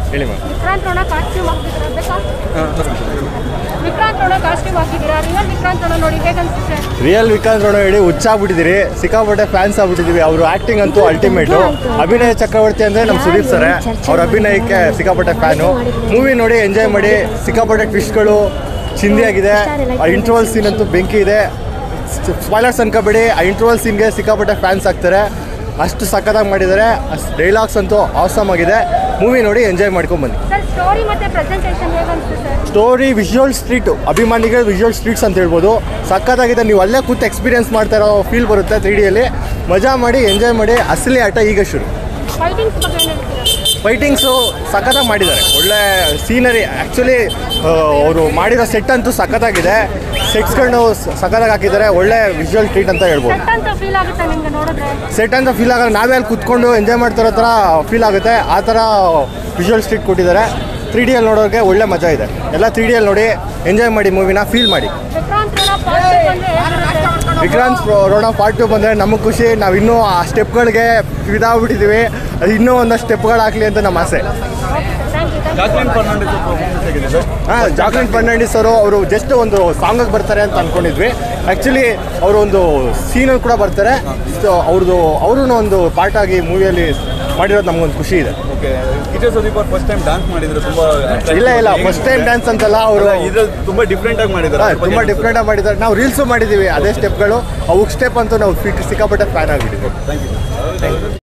ಹೇಳಿ ma'am Vikrant Rona costume ಹಾಕಿದ್ದೀರಾ ಬೇಕಾ ವಿಕ್ರಾಂತ್ ರೋಣ ಕಾಸ್ಟ್ಯೂಮ್ ಹಾಕಿದ್ದೀರಾ ರಿಯಲ್ ವಿಕ್ರಾಂತ್ ರೋಣ ನೋಡಿ ಹೇಗೆ ಅನ್ಸುತ್ತೆ ರಿಯಲ್ ವಿಕಾಸ್ ರೋಣ ಹೇಳಿ ಹುಚ್ಚಾಗ್ಬಿಟ್ಟಿದ್ದೀರಿ ಸಿಕ್ಕಾಪಟ್ಟೆ ಫ್ಯಾನ್ಸ್ ಆಗ್ಬಿಟ್ಟಿದ್ದೀವಿ ಅವರು ಆ್ಯಕ್ಟಿಂಗ್ ಅಂತೂ ಅಲ್ಟಿಮೇಟು ಅಭಿನಯ ಚಕ್ರವರ್ತಿ ಅಂದರೆ ನಮ್ಮ ಸುದೀಪ್ ಸರ್ ಅವ್ರ ಅಭಿನಯಕ್ಕೆ ಸಿಕ್ಕಾಪಟ್ಟೆ ಫ್ಯಾನು ಮೂವಿ ನೋಡಿ ಎಂಜಾಯ್ ಮಾಡಿ ಸಿಕ್ಕಾಪಟ್ಟೆ ಟ್ವಿಸ್ಟ್ಗಳು ಚಿಂದಿಯಾಗಿದೆ ಆ ಇಂಟರ್ವಲ್ ಸೀನ್ ಅಂತೂ ಬೆಂಕಿ ಇದೆ ಸ್ಪಾಯ್ಲರ್ಸ್ ಅನ್ಕೋಬೇಡಿ ಆ ಇಂಟರ್ವಲ್ ಸೀನ್ಗೆ ಸಿಕ್ಕಾಪಟ್ಟೆ ಫ್ಯಾನ್ಸ್ ಆಗ್ತಾರೆ ಅಷ್ಟು ಸಖತ್ತಾಗಿ ಮಾಡಿದ್ದಾರೆ ಅಷ್ಟು ಡೈಲಾಗ್ಸ್ ಅಂತೂ ಆಸಮ್ ಆಗಿದೆ ಮೂವಿ ನೋಡಿ ಎಂಜಾಯ್ ಮಾಡ್ಕೊಂಡು ಬನ್ನಿ ಸರ್ ಸ್ಟೋರಿ ಮತ್ತೆ ಪ್ರೆಸೆಂಟೇಷನ್ ಹೇಗೆ ಅನ್ಸುತ್ತೆ ಸರ್ ಸ್ಟೋರಿ ವಿಜುವಲ್ ಸ್ಟ್ರೀಟು ಅಭಿಮಾನಿಗಳು ವಿಜುವಲ್ ಸ್ಟ್ರೀಟ್ಸ್ ಅಂತ ಹೇಳ್ಬೋದು ಸಖತ್ತಾಗಿದೆ ನೀವು ಅಲ್ಲೇ ಕೂತು ಎಕ್ಸ್ಪೀರಿಯನ್ಸ್ ಮಾಡ್ತಾ ಇರೋ ಫೀಲ್ ಬರುತ್ತೆ ತ್ರೀ ಡಿಯಲ್ಲಿ ಮಜಾ ಮಾಡಿ ಎಂಜಾಯ್ ಮಾಡಿ ಅಸಲಿ ಆಟ ಈಗ ಶುರು ಫೈಟಿಂಗ್ಸ್ ಬಗ್ಗೆ ಏನು ಹೇಳ್ತೀರಾ ಫೈಟಿಂಗ್ಸು ಸಖತ್ತಾಗಿ ಮಾಡಿದ್ದಾರೆ ಒಳ್ಳೆ ಸೀನರಿ ಆ್ಯಕ್ಚುಲಿ ಅವರು ಮಾಡಿರೋ ಸೆಟ್ ಅಂತೂ ಸಖತ್ತಾಗಿದೆ ಸೆಟ್ಸ್ಗಳನ್ನ ಸಖತ್ತಾಗಿ ಹಾಕಿದ್ದಾರೆ ಒಳ್ಳೆ ವಿಜುವಲ್ ಟ್ರೀಟ್ ಅಂತ ಹೇಳ್ಬೋದು ಸೆಟ್ ಅಂತ ಫೀಲ್ ಆಗುತ್ತೆ ನಿಮ್ಗೆ ನೋಡಿದ್ರೆ ಸೆಟ್ ಅಂತ ಫೀಲ್ ಆಗಲ್ಲ ನಾವೇ ಅಲ್ಲಿ ಕುತ್ಕೊಂಡು ಎಂಜಾಯ್ ಮಾಡ್ತಿರೋ ಥರ ಫೀಲ್ ಆಗುತ್ತೆ ಆ ಥರ ವಿಜುವಲ್ ಸ್ಟ್ರೀಟ್ ಕೊಟ್ಟಿದ್ದಾರೆ ತ್ರೀ ಡಿಯಲ್ಲಿ ನೋಡೋರಿಗೆ ಒಳ್ಳೆ ಮಜಾ ಇದೆ ಎಲ್ಲ ತ್ರೀ ಡಿಯಲ್ಲಿ ನೋಡಿ ಎಂಜಾಯ್ ಮಾಡಿ ಮೂವಿನ ಫೀಲ್ ಮಾಡಿ ವಿಕ್ರಾಂತ್ ರೋಣ ಪಾಸಿಟಿವ್ ಬಂದ್ರೆ ಹೇಗಿರುತ್ತೆ ವಿಕ್ರಾಂತ್ ರೋಣ ಪಾರ್ಟ್ ಟು ಬಂದರೆ ನಮಗೆ ಖುಷಿ ನಾವು ಇನ್ನೂ ಆ ಸ್ಟೆಪ್ಗಳಿಗೆ ಇದಾಗ್ಬಿಟ್ಟಿದ್ದೀವಿ ಅದು ಇನ್ನೂ ಒಂದಷ್ಟು ಸ್ಟೆಪ್ಗಳು ಹಾಕ್ಲಿ ಅಂತ ನಮ್ಮ ಆಸೆ thank you thank Jacqueline Fernandez performance ಹೇಗಿದೆ ಸರ್ ಹಾಂ ಜಾಕ್ಲಿನ್ ಫರ್ನಾಂಡಿಸ್ ಅವರು ಅವರು ಜಸ್ಟ್ ಒಂದು ಸಾಂಗಿಗೆ ಬರ್ತಾರೆ ಅಂತ ಅಂದ್ಕೊಂಡಿದ್ವಿ ಆ್ಯಕ್ಚುಲಿ ಅವರು ಒಂದು ಸೀನಲ್ಲಿ ಕೂಡ ಬರ್ತಾರೆ ಸೊ ಅವ್ರದ್ದು ಅವರು ಒಂದು ಪಾರ್ಟ್ ಆಗಿ ಮೂವಿಯಲ್ಲಿ ಮಾಡಿರೋದು ನಮಗೊಂದು ಖುಷಿ ಇದೆ ಓಕೆ ವಿಜಯ್ ಸುದೀಪ್ ಅವ್ರು ಫಸ್ಟ್ ಟೈಮ್ ಡ್ಯಾನ್ಸ್ ಮಾಡಿದ್ರು ತುಂಬಾ ಇಲ್ಲ ಇಲ್ಲ ಫಸ್ಟ್ ಟೈಮ್ ಡ್ಯಾನ್ಸ್ ಅಂತಲ್ಲ ಅವರು ಇದು ತುಂಬಾ ಡಿಫ್ರೆಂಟ್ ಆಗಿ ಮಾಡಿದ್ದಾರೆ ತುಂಬ ಡಿಫ್ರೆಂಟಾಗಿ ಮಾಡಿದ್ದಾರೆ ನಾವು ರೀಲ್ಸು ಮಾಡಿದ್ದೀವಿ ಅದೇ ಸ್ಟೆಪ್ಗಳು ಅವಕ್ಕೆ ಸ್ಟೆಪ್ ಅಂತೂ ನಾವು ಸಿಕ್ಕಾಪಟ್ಟೆ ಫ್ಯಾನ್ ಆಗಿದ್ದೀವಿ ಥ್ಯಾಂಕ್ ಯು